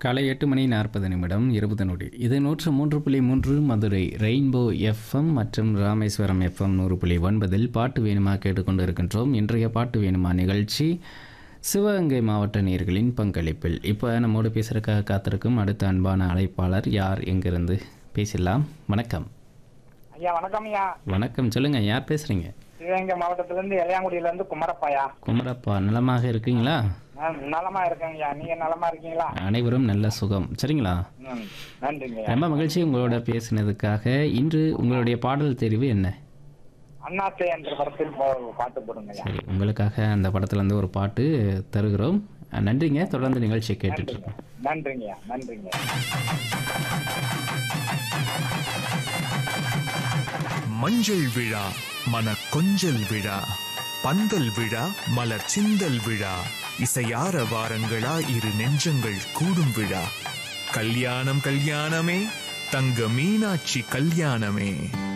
காலை எட்டு மணி நாற்பது நிமிடம் இருபது நொடி இது நூற்று மூன்று புள்ளி மூன்று மதுரை ரெயின்போ எஃப்எம் மற்றும் ராமேஸ்வரம் எஃப்எம் நூறு புள்ளி ஒன்பதில் பாட்டு வேணுமா கேட்டுக்கொண்டு இருக்கின்றோம் இன்றைய பாட்டு வேணுமா நிகழ்ச்சி சிவகங்கை மாவட்ட நேர்களின் பங்களிப்பில் இப்போ நம்மோடு பேசுகிறக்காக காத்திருக்கும் அடுத்த அன்பான அழைப்பாளர் யார் எங்கிருந்து பேசலாம் வணக்கம் ஐயா வணக்கம் ஐயா வணக்கம் சொல்லுங்கள் யார் பேசுகிறீங்க சிவகங்கை மாவட்டத்துல இருந்து இளையாங்குடியில இருந்து குமரப்பாயா குமரப்பா நலமாக இருக்கீங்களா நான் நலமா இருக்கேங்க ஐயா நீங்க நலமா இருக்கீங்களா அனைவரும் நல்ல சுகம் சரிங்களா ம், நன்றிங்க ஐயா ரொம்ப மகிழ்ச்சி உங்களோட பேசினதுக்காக இன்று உங்களுடைய பாடல் தெரிவு என்ன அண்ணாத்தே என்ற படத்தில் போ- பாட்டு போடுங்க ஐயா சரி உங்களுக்காக அந்த படத்துலேருந்து ஒரு பாட்டு தருகிறோம் அஹ் நன்றிங்க தொடர்ந்து நிகழ்ச்சியை கேட்டுட்டு இருக்கோம் நன்றிங்க ஐயா நன்றிங்க மஞ்சள் விழா மன கொஞ்சல் விழா பந்தல் விழா மலர் சிந்தல் விழா இசையார வாரங்களா இரு நெஞ்சங்கள் கூடும் விழா கல்யாணம் கல்யாணமே தங்க மீனாட்சி கல்யாணமே